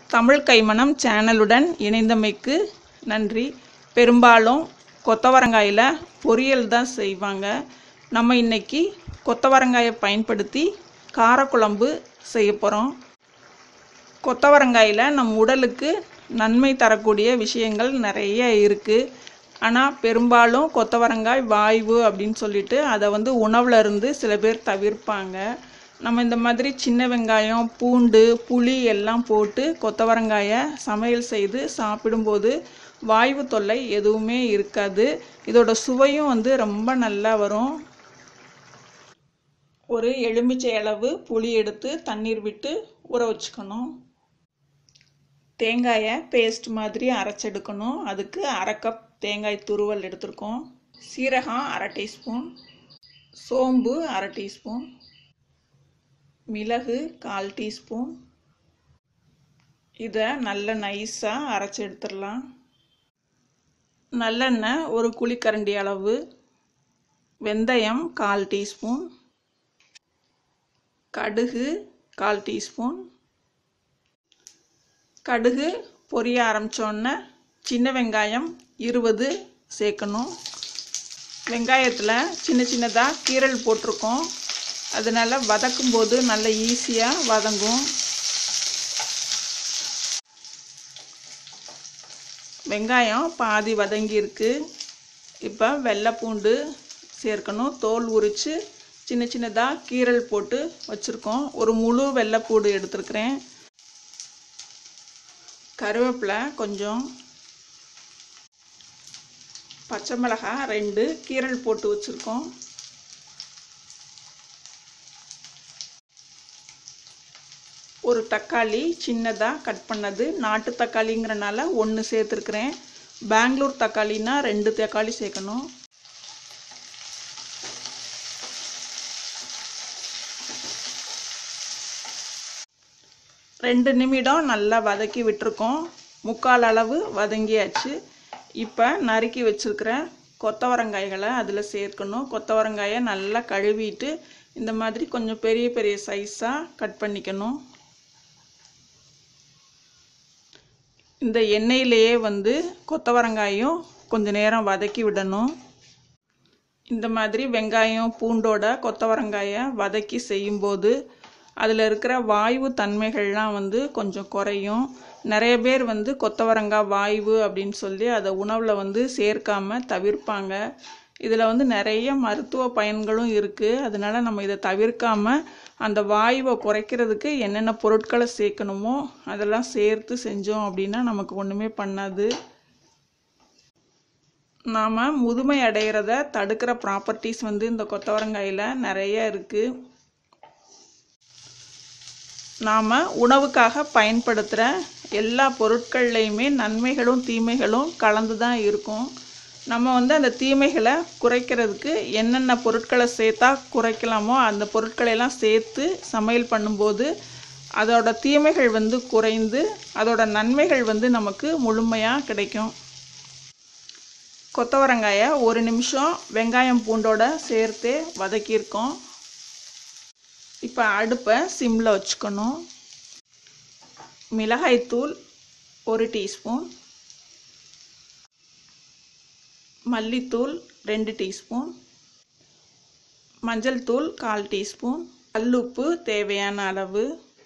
தமிழ் கைமணம் சேனலுடன் இணைந்தமைக்கு நன்றி பெரும்பாலும் கொத்தவரங்காயில் பொரியல் தான் செய்வாங்க நம்ம இன்னைக்கு கொத்தவரங்காயை பயன்படுத்தி காரக்குழம்பு செய்ய போகிறோம் கொத்தவரங்காயில் நம் உடலுக்கு நன்மை தரக்கூடிய விஷயங்கள் நிறைய இருக்குது ஆனால் பெரும்பாலும் கொத்தவரங்காய் வாய்வு அப்படின்னு சொல்லிட்டு அதை வந்து உணவுல இருந்து சில பேர் தவிர்ப்பாங்க நம்ம இந்த மாதிரி சின்ன வெங்காயம் பூண்டு புளி எல்லாம் போட்டு கொத்தவரங்காயை சமையல் செய்து சாப்பிடும்போது வாய்வு தொல்லை எதுவுமே இருக்காது இதோட சுவையும் வந்து ரொம்ப நல்லா வரும் ஒரு எலுமிச்சை அளவு புளி எடுத்து தண்ணீர் விட்டு ஊற வச்சுக்கணும் தேங்காயை பேஸ்ட் மாதிரி அரைச்செடுக்கணும் அதுக்கு அரை கப் தேங்காய் துருவல் எடுத்திருக்கோம் சீரகம் அரை டீஸ்பூன் சோம்பு அரை டீஸ்பூன் மிளகு கால் டீஸ்பூன் இதை நல்ல நைஸாக அரைச்சி எடுத்துடலாம் நல்லெண்ணெய் ஒரு குழிக்கரண்டி அளவு வெந்தயம் கால் டீஸ்பூன் கடுகு கால் டீஸ்பூன் கடுகு பொரிய ஆரம்பித்தோன்னே சின்ன வெங்காயம் இருபது சேர்க்கணும் வெங்காயத்தில் சின்ன சின்னதாக கீரல் போட்டிருக்கோம் அதனால் வதக்கும்போது நல்ல ஈஸியாக வதங்கும் வெங்காயம் பாதி வதங்கியிருக்கு இப்போ வெள்ளை பூண்டு சேர்க்கணும் தோல் உரித்து சின்ன சின்னதாக கீரல் போட்டு வச்சுருக்கோம் ஒரு முழு வெள்ளைப்பூடு எடுத்துருக்கிறேன் கருவேப்பிலை கொஞ்சம் பச்சை மிளகாய் ரெண்டு கீரல் போட்டு வச்சுருக்கோம் ஒரு தக்காளி சின்னதாக கட் பண்ணது நாட்டு தக்காளிங்கிறனால ஒன்று சேர்த்துருக்குறேன் பெங்களூர் தக்காளினா ரெண்டு தக்காளி சேர்க்கணும் ரெண்டு நிமிடம் நல்லா வதக்கி விட்டுருக்கோம் முக்கால் அளவு வதங்கியாச்சு இப்போ நறுக்கி வச்சுருக்கிற கொத்தவரங்காய்களை அதில் சேர்க்கணும் கொத்தவரங்காயை நல்லா கழுவிட்டு இந்த மாதிரி கொஞ்சம் பெரிய பெரிய சைஸாக கட் பண்ணிக்கணும் இந்த எண்ணெயிலேயே வந்து கொத்தவரங்காயும் கொஞ்ச நேரம் வதக்கி விடணும் இந்த மாதிரி வெங்காயம் பூண்டோட கொத்தவரங்காயை வதக்கி செய்யும்போது அதில் இருக்கிற வாய்வு தன்மைகள்லாம் வந்து கொஞ்சம் குறையும் நிறைய பேர் வந்து கொத்தவரங்காய் வாய்வு அப்படின்னு சொல்லி அதை உணவில் வந்து சேர்க்காம தவிர்ப்பாங்க இதில் வந்து நிறைய மருத்துவ பயன்களும் இருக்குது அதனால் நம்ம இதை தவிர்க்காம அந்த வாயுவை குறைக்கிறதுக்கு என்னென்ன பொருட்களை சேர்க்கணுமோ அதெல்லாம் சேர்த்து செஞ்சோம் அப்படின்னா நமக்கு ஒன்றுமே பண்ணாது நாம் முதுமை அடைகிறத தடுக்கிற ப்ராப்பர்ட்டிஸ் வந்து இந்த கொத்தவரங்காயில் நிறைய இருக்குது நாம் உணவுக்காக பயன்படுத்துகிற எல்லா பொருட்கள்லையுமே நன்மைகளும் தீமைகளும் கலந்து தான் இருக்கும் நம்ம வந்து அந்த தீமைகளை குறைக்கிறதுக்கு என்னென்ன பொருட்களை சேர்த்தா குறைக்கலாமோ அந்த பொருட்களையெல்லாம் சேர்த்து சமையல் பண்ணும்போது அதோட தீமைகள் வந்து குறைந்து அதோட நன்மைகள் வந்து நமக்கு முழுமையாக கிடைக்கும் கொத்தவரங்காயை ஒரு நிமிஷம் வெங்காயம் பூண்டோட சேர்த்தே வதக்கியிருக்கோம் இப்போ அடுப்பை சிம்மில் வச்சுக்கணும் மிளகாய்த்தூள் ஒரு டீஸ்பூன் மல்லித்தூள் ரெண்டு டீஸ்பூன் மஞ்சள் தூள் கால் டீஸ்பூன் கல்லுப்பு தேவையான அளவு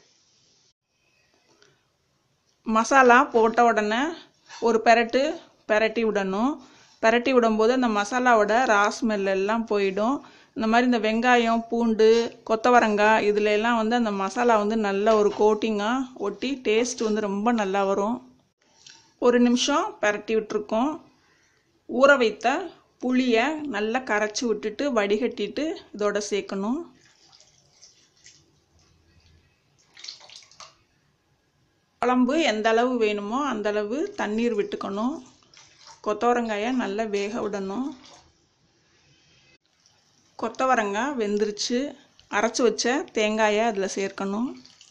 மசாலா போட்ட உடனே ஒரு பெரட்டு பெரட்டி விடணும் பெரட்டி விடும்போது அந்த மசாலாவோட ரா ஸ்மெல் எல்லாம் போயிடும் இந்த மாதிரி இந்த வெங்காயம் பூண்டு கொத்தவரங்காய் இதில் எல்லாம் வந்து அந்த மசாலா வந்து நல்ல ஒரு கோட்டிங்காக ஒட்டி டேஸ்ட் வந்து ரொம்ப நல்லா வரும் ஒரு நிமிஷம் பெரட்டி விட்டுருக்கோம் ஊற வைத்த புளியை நல்லா கரைச்சி விட்டுட்டு வடிகட்டிட்டு இதோட சேர்க்கணும் குழம்பு எந்த அளவு வேணுமோ அந்த அளவு தண்ணீர் விட்டுக்கணும் கொத்தவரங்காயை நல்லா வேக விடணும் கொத்தவரங்காய் வெந்துருச்சு அரைச்சி வச்ச தேங்காயை அதில் சேர்க்கணும்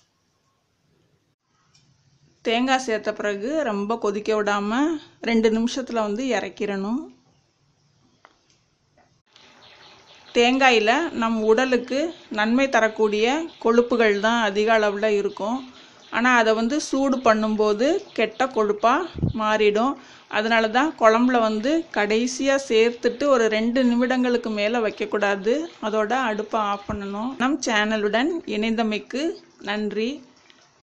தேங்காய் சேர்த்த பிறகு ரொம்ப கொதிக்க விடாமல் ரெண்டு நிமிஷத்தில் வந்து இறக்கிடணும் தேங்காயில் நம் உடலுக்கு நன்மை தரக்கூடிய கொழுப்புகள் தான் அதிக அளவில் இருக்கும் ஆனால் அதை வந்து சூடு பண்ணும்போது கெட்ட கொழுப்பாக மாறிடும் அதனால தான் குழம்புல வந்து கடைசியாக சேர்த்துட்டு ஒரு ரெண்டு நிமிடங்களுக்கு மேலே வைக்கக்கூடாது அதோட அடுப்பை ஆஃப் பண்ணணும் நம் சேனலுடன் இணைந்தமைக்கு நன்றி